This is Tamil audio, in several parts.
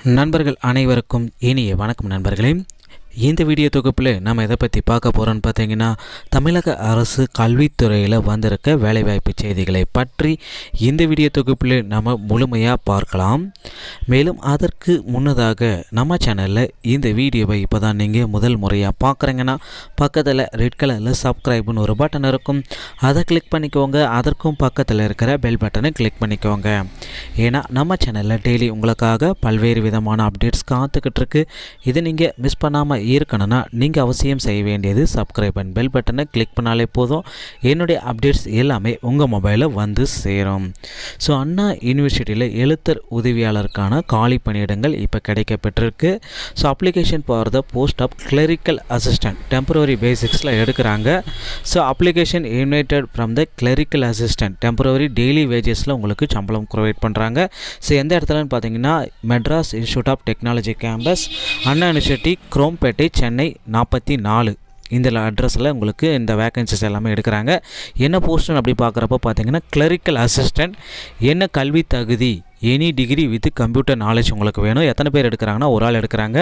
நண்பர்கள் அனைவருக்கும் இனிய வணக்கம் நண்பர்களே இந்த வீடியோ தொகுப்பில் நம்ம எதை பற்றி பார்க்க போகிறோன்னு பார்த்தீங்கன்னா தமிழக அரசு கல்வித்துறையில் வந்திருக்க வேலைவாய்ப்பு செய்திகளை பற்றி இந்த வீடியோ தொகுப்பில் நம்ம முழுமையாக பார்க்கலாம் மேலும் அதற்கு முன்னதாக நம்ம சேனலில் இந்த வீடியோவை இப்போ தான் நீங்கள் முதல் முறையாக பார்க்குறீங்கன்னா பக்கத்தில் ரெட் கலரில் சப்ஸ்கிரைப்னு ஒரு பட்டன் இருக்கும் அதை கிளிக் பண்ணிக்கோங்க அதற்கும் பக்கத்தில் இருக்கிற பெல் பட்டனை கிளிக் பண்ணிக்கோங்க ஏன்னா நம்ம சேனலில் டெய்லி உங்களுக்காக பல்வேறு விதமான அப்டேட்ஸ் காத்துக்கிட்டு இருக்கு இதை நீங்கள் மிஸ் பண்ணாமல் இருக்கணும்னா நீங்கள் அவசியம் செய்ய வேண்டியது சப்ஸ்கிரைப் அண்ட் பெல் பட்டனை கிளிக் பண்ணாலே போதும் என்னுடைய அப்டேட்ஸ் எல்லாமே உங்கள் மொபைலில் வந்து சேரும் ஸோ அண்ணா யூனிவர்சிட்டியில் எழுத்தர் உதவியாளருக்கான காலி பணியிடங்கள் இப்போ கிடைக்கப்பட்டிருக்கு so application for the post of clerical assistant temporary பேசிக்ஸில் எடுக்கிறாங்க so application united from the clerical assistant temporary daily வேஜஸில் உங்களுக்கு சம்பளம் ப்ரொவைட் பண்ணுறாங்க ஸோ எந்த இடத்துலன்னு பார்த்தீங்கன்னா Madras institute of technology campus Anna university Chromepet Chennai நாற்பத்தி நாலு இந்த அட்ரஸில் உங்களுக்கு இந்த வேகன்சிஸ் எல்லாமே எடுக்கிறாங்க என்ன போஸ்ட்னு அப்படி பார்க்குறப்ப பார்த்தீங்கன்னா கிளரிக்கல் அசிஸ்டன்ட் என்ன கல்வி தகுதி any degree with computer knowledge உங்களுக்கு வேணும் எத்தனை பேர் எடுக்கிறாங்கன்னா ஒரு ஆள் எடுக்கிறாங்க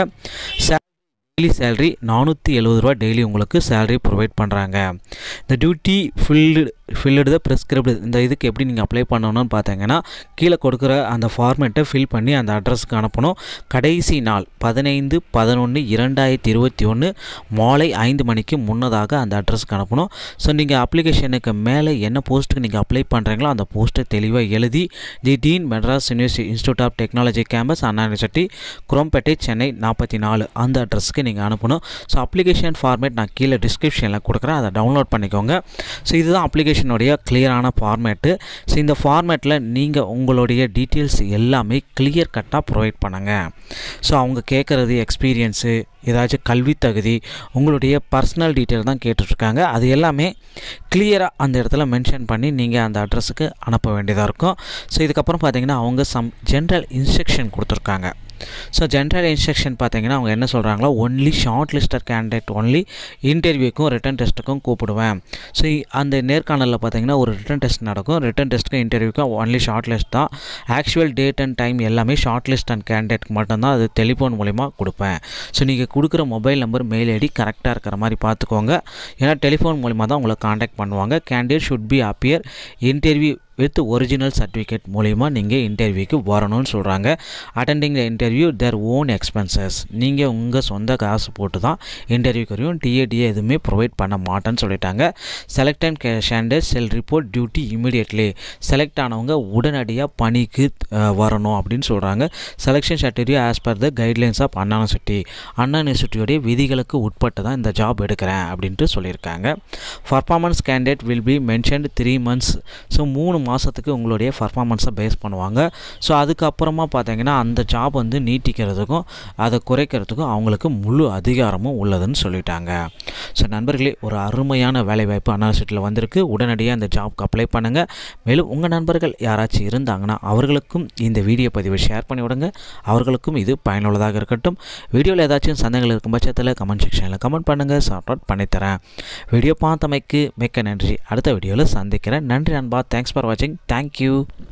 டெய்லி சேலரி நானூற்றி எழுபது ரூபா டெய்லி உங்களுக்கு சேலரி ப்ரொவைட் பண்ணுறாங்க இந்த duty field field the prescribed இந்த இதுக்கு எப்படி நீங்கள் அப்ளை பண்ணணும்னு பார்த்தீங்கன்னா கீழே கொடுக்குற அந்த ஃபார்மேட்டை ஃபில் பண்ணி அந்த அட்ரஸ்க்கு அனுப்பணும் கடைசி நாள் பதினைந்து பதினொன்று இரண்டாயிரத்தி இருபத்தி ஒன்று மாலை ஐந்து மணிக்கு முன்னதாக அந்த அட்ரஸ்க்கு அனுப்பணும் ஸோ நீங்கள் அப்ளிகேஷனுக்கு மேலே என்ன போஸ்ட்டுக்கு நீங்கள் அப்ளை பண்ணுறீங்களோ அந்த போஸ்ட்டை தெளிவாக எழுதி the dean Madras university institute of technology campus Anna university Chromepet Chennai நாற்பத்தி நாலு அந்த அட்ரஸ்க்கு நீங்கள் அனுப்பணும் ஸோ அப்ளிகேஷன் ஃபார்மேட் நான் கீழே டிஸ்கிரிப்ஷனில் கொடுக்குறேன் அதை டவுன்லோட் பண்ணிக்கோங்க ஸோ இதுதான் அப்ளிகேஷனுடைய கிளியரான ஃபார்மேட்டு ஸோ இந்த ஃபார்மேட்டில் நீங்கள் உங்களுடைய டீட்டெயில்ஸ் எல்லாமே கிளியர் கட்டாக ப்ரொவைட் பண்ணுங்கள் ஸோ அவங்க கேட்குறது எக்ஸ்பீரியன்ஸு ஏதாச்சும் கல்வி தகுதி உங்களுடைய பர்சனல் டீட்டெயில் தான் கேட்டுட்ருக்காங்க அது எல்லாமே கிளியராக அந்த இடத்துல மென்ஷன் பண்ணி நீங்கள் அந்த அட்ரஸுக்கு அனுப்ப வேண்டியதாக இருக்கும் ஸோ இதுக்கப்புறம் பார்த்தீங்கன்னா அவங்க சம் ஜென்ரல் இன்ஸ்ட்ரக்ஷன் கொடுத்துருக்காங்க ஸோ ஜென்ரல் இன்ஸ்ட்ரக்ஷன் பார்த்தீங்கன்னா அவங்க என்ன சொல்கிறாங்களோ only short lister candidate only இன்டர்வியூக்கும் ரிட்டன் டெஸ்ட்டுக்கும் கூப்பிடுவேன் ஸோ அந்த நேர்காணலில் பார்த்தீங்கன்னா ஒரு ரிட்டன் டெஸ்ட் நடக்கும் ரிட்டன் டெஸ்ட்டுக்கும் இன்டர்வியூக்கும் ஒன்லி ஷார்ட் லிஸ்ட் தான் ஆக்சுவல் டேட் அண்ட் டைம் எல்லாமே ஷார்ட் லிஸ்ட் அண்ட் கேண்டிடேட்க்கு மட்டும்தான் அது டெலிஃபோன் மூலிமா கொடுப்பேன் ஸோ நீங்கள் கொடுக்குற மொபைல் நம்பர் மெயில் ஐடி கரெக்டாக இருக்கிற மாதிரி பார்த்துக்கோங்க ஏன்னா டெலிஃபோன் மூலிமா தான் உங்களை காண்டாக்ட் பண்ணுவாங்க candidate should be appear interview with original certificate மூலிமா நீங்கள் இன்டர்வியூக்கு வரணும்னு சொல்கிறாங்க attending the interview their own expenses நீங்கள் உங்கள் சொந்த காசு போட்டு தான் இன்டர்வியூக்கு வரையும் டிஏடிஏ எதுவுமே ப்ரொவைட் பண்ண மாட்டேன்னு சொல்லிட்டாங்க select and candidate shall report duty immediately select ஆனவங்க உடனடியாக பணிக்கு வரணும் அப்படின்னு சொல்கிறாங்க selection certificate as per the guidelines of Anna university Anna யூனிவர்சிட்டியோடைய விதிகளுக்கு உட்பட்டு தான் இந்த ஜாப் எடுக்கிறேன் அப்படின்ட்டு சொல்லியிருக்காங்க performance candidate will be mentioned three months so மூணு மாதத்துக்கு உங்களுடைய பர்ஃபார்மன்ஸை பேஸ் பண்ணுவாங்க ஸோ அதுக்கப்புறமா பார்த்தீங்கன்னா அந்த ஜாப் வந்து நீட்டிக்கிறதுக்கும் அதை குறைக்கிறதுக்கும் அவங்களுக்கு முழு அதிகாரமும் உள்ளதுன்னு சொல்லிட்டாங்க ஸோ நண்பர்களே ஒரு அருமையான வேலைவாய்ப்பு அனாலிசிட்டியில் வந்திருக்கு உடனடியாக அந்த ஜாப்க்கு அப்ளை பண்ணுங்கள் மேலும் உங்கள் நண்பர்கள் யாராச்சும் இருந்தாங்கன்னா அவர்களுக்கும் இந்த வீடியோ பதிவை ஷேர் பண்ணி விடுங்க அவர்களுக்கும் இது பயனுள்ளதாக இருக்கட்டும் வீடியோவில் ஏதாச்சும் சந்தேகங்கள் இருக்கும் பட்சத்தில் கமெண்ட் செக்ஷனில் கமெண்ட் பண்ணுங்கள் சார்ட் அவுட் பண்ணித்தரேன் வீடியோ பார்த்தமைக்கு மிக்க நன்றி அடுத்த வீடியோவில் சந்திக்கிறேன் நன்றி நண்பா தேங்க்ஸ் ஃபார் வாட்சிங் தேங்க்யூ